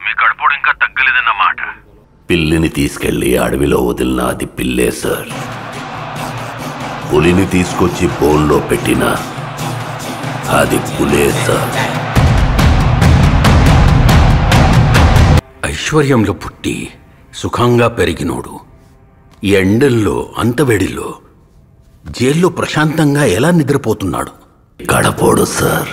మీ కడుపుడు ఇంకా తగ్గలేదన్నమాట పిల్లిని తీసుకెళ్లి అడవిలో వదిలిన అది పిల్లే సార్ పులిని తీసుకొచ్చి బోన్లో పెట్టిన అది పులే సార్ ఐశ్వర్యంలో పుట్టి సుఖంగా పెరిగినోడు ఈ ఎండల్లో అంతవేడిలో జైల్లో ప్రశాంతంగా ఎలా నిద్రపోతున్నాడు గడపోడు సార్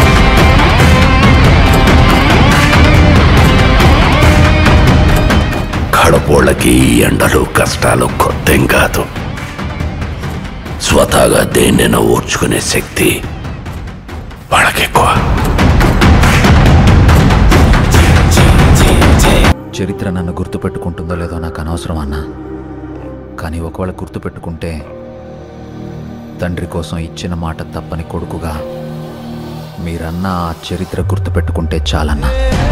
కడపోళ్ళకి ఈ ఎండలు కష్టాలు కొత్తేం కాదు స్వతహాగా దేన్నైనా ఓర్చుకునే శక్తి వాళ్ళకెక్కువ చరిత్ర నన్ను గుర్తుపెట్టుకుంటుందో లేదో నాకు అనవసరం అన్నా కానీ ఒకవేళ గుర్తుపెట్టుకుంటే తండ్రి కోసం ఇచ్చిన మాట తప్పని కొడుకుగా మీరన్నా ఆ చరిత్ర గుర్తుపెట్టుకుంటే చాలన్నా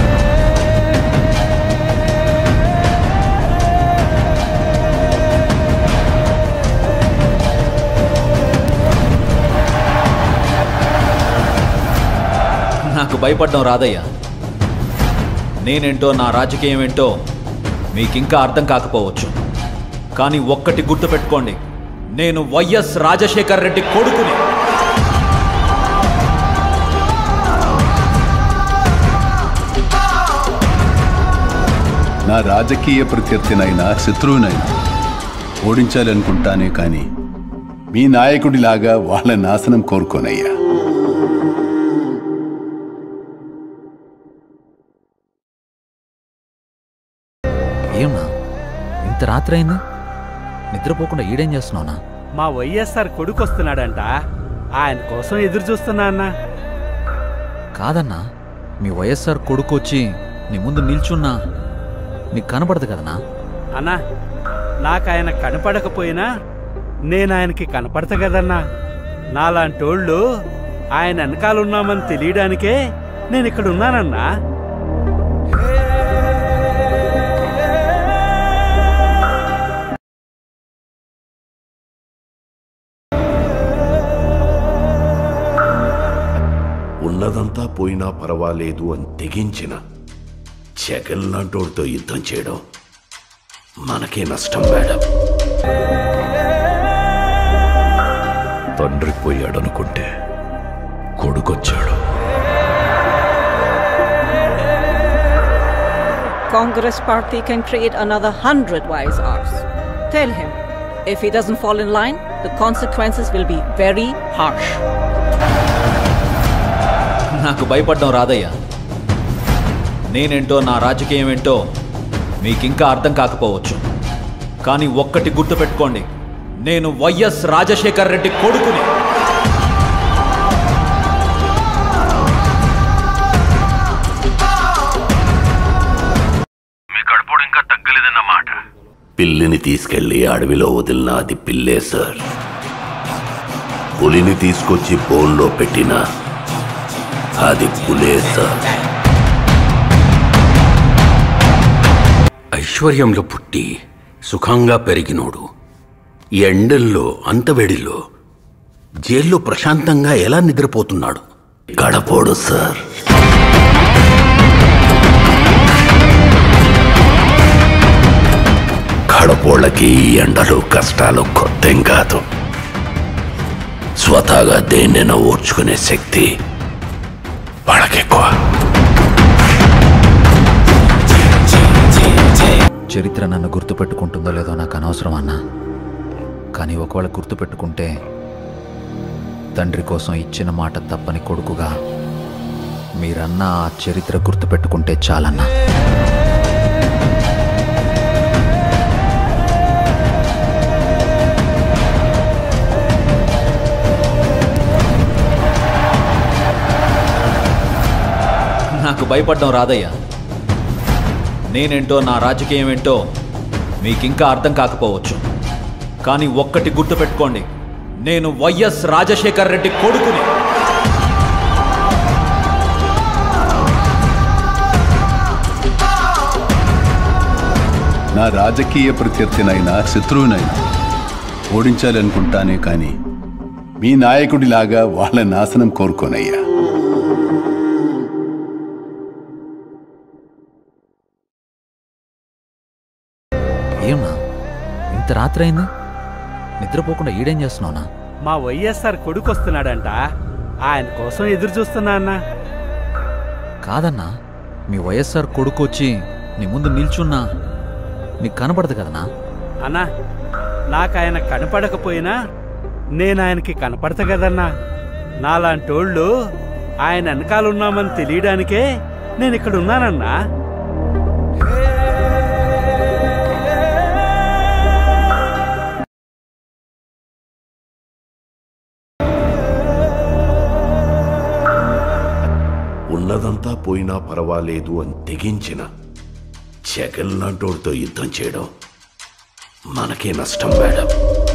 నాకు భయపడడం రాదయ్యా నేనేంటో నా రాజకీయం ఏంటో మీకింకా అర్థం కాకపోవచ్చు కానీ ఒక్కటి గుర్తుపెట్టుకోండి నేను వైఎస్ రాజశేఖర్ రెడ్డి కొడుకుని నా రాజకీయ ప్రత్యర్థినైనా శత్రువునైనా ఓడించాలి అనుకుంటానే కానీ మీ నాయకుడిలాగా వాళ్ళ నాశనం కోరుకోనయ్యా ఏమన్నా ఇంత రాత్రి అయింది నిద్రపోకుండా ఈడేం చేస్తున్నావునా మా వైఎస్ఆర్ కొడుకు వస్తున్నాడంట ఆయన కోసం ఎదురు చూస్తున్నా అన్నా కాదన్నా మీ వైఎస్ఆర్ కొడుకు వచ్చి నీ ముందు నిల్చున్నా నీకు కనపడదు కదనా అన్నా నాకు ఆయన కనపడకపోయినా నేను ఆయనకి కనపడతా కదన్నా నాలాంటోళ్ళు ఆయన వెనకాల ఉన్నామని తెలియడానికే నేను ఇక్కడ ఉన్నానన్నా ఉన్నదంతా పోయినా పర్వాలేదు అని తెగించిన జగన్ లాంటోడితో యుద్ధం చేయడం మనకే నష్టం మేడం తండ్రి పోయాడనుకుంటే కొడుకొచ్చాడు Congress party can create another hundred wise hours. Tell him, if he doesn't fall in line, the consequences will be very harsh. నాకు భయపడడం రాదయ్యా నేనేంటో నా రాజకీయం ఏంటో మీకింకా అర్థం కాకపోవచ్చు కానీ ఒక్కటి గుర్తుపెట్టుకోండి నేను వైఎస్ రాజశేఖర్ రెడ్డి కొడుకుని మీ కడుపుడు ఇంకా తగ్గలేదన్నమాట పిల్లిని తీసుకెళ్లి అడవిలో వదిలిన అది పిల్లే సార్ పులిని తీసుకొచ్చి బోన్లో పెట్టిన అది పులే సార్ ఐశ్వర్యంలో పుట్టి సుఖంగా పెరిగినోడు ఈ ఎండల్లో అంతవేడిలో జైల్లో ప్రశాంతంగా ఎలా నిద్రపోతున్నాడు గడపోడు సార్ కడపోళ్ళకి ఈ ఎండలు కష్టాలు కొత్తేం కాదు స్వతహాగా దేన్నైనా ఓర్చుకునే శక్తి వాళ్ళకెక్కువ చరిత్ర నన్ను గుర్తుపెట్టుకుంటుందో లేదో నాకు అనవసరం అన్నా కానీ ఒకవేళ గుర్తుపెట్టుకుంటే తండ్రి కోసం ఇచ్చిన మాట తప్పని కొడుకుగా మీరన్నా ఆ చరిత్ర గుర్తుపెట్టుకుంటే చాలన్నా నాకు భయపడడం రాదయ్యా నేనేంటో నా రాజకీయం ఏంటో మీకింకా అర్థం కాకపోవచ్చు కానీ ఒక్కటి గుర్తుపెట్టుకోండి నేను వైఎస్ రాజశేఖర్ రెడ్డి కొడుకుని నా రాజకీయ ప్రత్యర్థినైనా శత్రువునైనా ఓడించాలి అనుకుంటానే కానీ మీ నాయకుడిలాగా వాళ్ళ నాశనం కోరుకోనయ్యా ఏమన్నా ఇంత రాత్రి అయింది నిద్రపోకుండా ఈడేం చేస్తున్నావునా మా వైఎస్ఆర్ కొడుకు వస్తున్నాడంట ఆయన కోసం ఎదురు చూస్తున్నా అన్నా కాదన్నా మీ వైఎస్ఆర్ కొడుకు వచ్చి నీ ముందు నిల్చున్నా నీకు కనపడదు కదనా అన్నా నాకు ఆయన కనపడకపోయినా నేను ఆయనకి కనపడతా కదన్నా నాలాంటోళ్ళు ఆయన వెనకాలన్నామని తెలియడానికే నేను ఇక్కడ ఉన్నానన్నా ఉన్నదంతా పోయినా పర్వాలేదు అని తెగించిన జగన్ లాంటోడితో యుద్ధం చేయడం మనకే నష్టం మేడం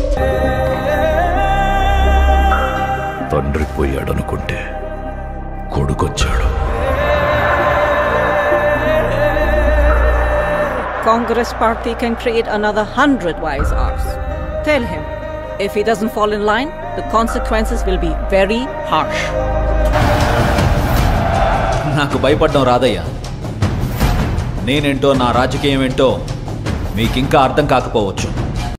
తండ్రి పోయాడనుకుంటే కొడుకొచ్చాడు Congress party can create another hundred wise hours. Tell him, if he doesn't fall in line, the consequences will be very harsh. నాకు భయపడడం రాదయ్యా నేనేంటో నా రాజకీయం ఏంటో మీకింకా అర్థం కాకపోవచ్చు